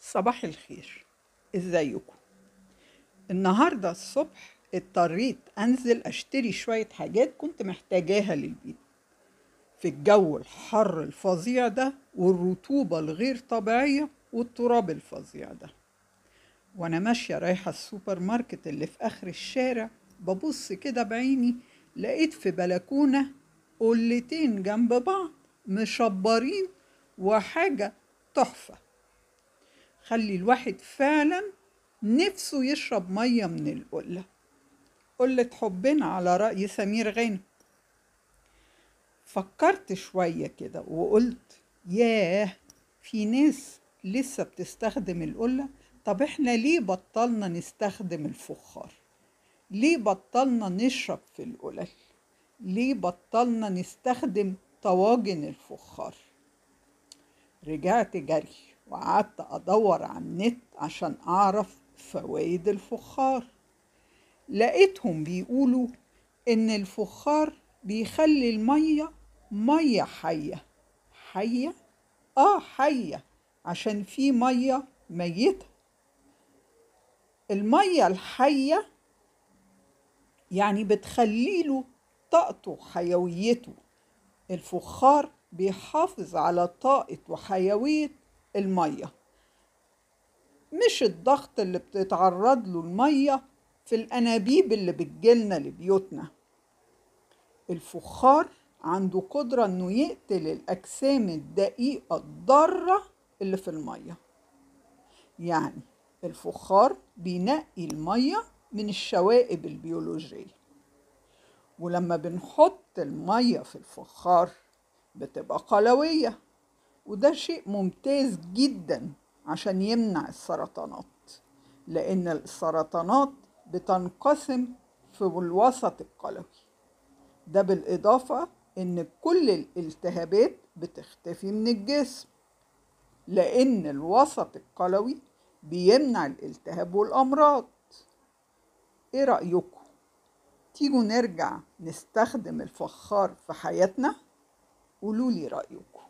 صباح الخير ازيكم النهاردة الصبح اضطريت انزل اشتري شوية حاجات كنت محتاجاها للبيت في الجو الحر الفظيع ده والرطوبة الغير طبيعية والتراب الفظيع ده وانا ماشية رايحة السوبر ماركت اللي في اخر الشارع ببص كده بعيني لقيت في بلكونة قلتين جنب بعض مشبرين وحاجة تحفة خلي الواحد فعلا نفسه يشرب مية من القلة قلة حبنا على رأي سمير غانم فكرت شوية كده وقلت ياه في ناس لسه بتستخدم القلة طب احنا ليه بطلنا نستخدم الفخار ليه بطلنا نشرب في القلل ليه بطلنا نستخدم طواجن الفخار رجعت جري وقعدت أدور على النت عشان أعرف فوائد الفخار لقيتهم بيقولوا إن الفخار بيخلي المية مية حية حية؟ آه حية عشان في مية ميتة المية الحية يعني بتخليله طاقته وحيويته الفخار بيحافظ على طاقة وحيوية المية مش الضغط اللي بتتعرض له المية في الأنابيب اللي بتجيلنا لبيوتنا الفخار عنده قدرة إنه يقتل الأجسام الدقيقة الضارة اللي في المية يعني الفخار بينقي المية من الشوائب البيولوجية ولما بنحط المية في الفخار بتبقى قلوية وده شيء ممتاز جدا عشان يمنع السرطانات لأن السرطانات بتنقسم في الوسط القلوي ده بالإضافة إن كل الالتهابات بتختفي من الجسم لأن الوسط القلوي بيمنع الالتهاب والأمراض إيه رأيكم؟ تيجوا نرجع نستخدم الفخار في حياتنا؟ قولوا لي رأيكم